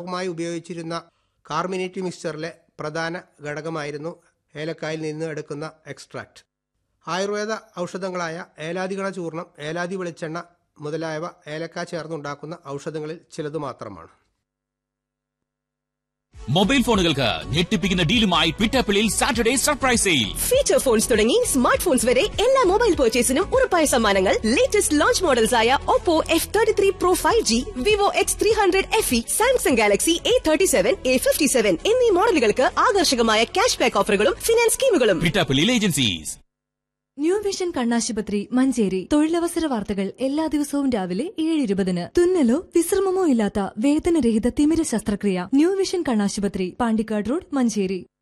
വ്യാപകമായി ഉപയോഗിച്ചിരുന്ന കാർമിനേറ്റ് മിക്സ്ചറിലെ പ്രധാന ഘടകമായിരുന്നു ഏലക്കായിൽ നിന്ന് എടുക്കുന്ന എക്സ്ട്രാക്ട് ആയുർവേദ ഔഷധങ്ങളായ ഏലാദിഗണ ചൂർണം ഏലാദി വെളിച്ചെണ്ണ മുതലായവ ഏലക്ക ചേർന്നുണ്ടാക്കുന്ന ഔഷധങ്ങളിൽ ചിലത് മാത്രമാണ് മൊബൈൽ ഫോണുകൾക്ക് ഞെട്ടിപ്പിക്കുന്ന ഡീലുമായി ട്വിറ്റപ്പിളിൽ Saturday surprise sale feature phones തുടങ്ങി സ്മാർട്ട് ഫോൺസ് വരെ എല്ലാ മൊബൈൽ പർച്ചേസിനും ഉറപ്പായ സമ്മാനങ്ങൾ ലേറ്റസ്റ്റ് ലോഞ്ച് മോഡൽസ് ആയ Oppo F thirty three pro five G Vivo X three hundred F E Samsung Galaxy A thirty seven A fifty seven എന്നീ മോഡലുകൾക്ക് ആകർഷകമായ ക്യാഷ് ബാക്ക് ഓഫറുകളും ഫിനാൻസ് സ്കീമുകളും ട്വിറ്റപ്പിളിൽ ഏജൻസീസ് ന്യൂ വിഷൻ കണ്ണാശുപത്രി മഞ്ചേരി തൊഴിലവസര വാർത്തകൾ എല്ലാ ദിവസവും രാവിലെ ഏഴ് ഇരുപതിന് തുന്നലോ വിശ്രമമോ ഇല്ലാത്ത വേദനരഹിത തിമിര ശസ്ത്രക്രിയ ന്യൂ വിഷൻ കണ്ണാശുപത്രി പാണ്ടിക്കാട് റോഡ് മഞ്ചേരി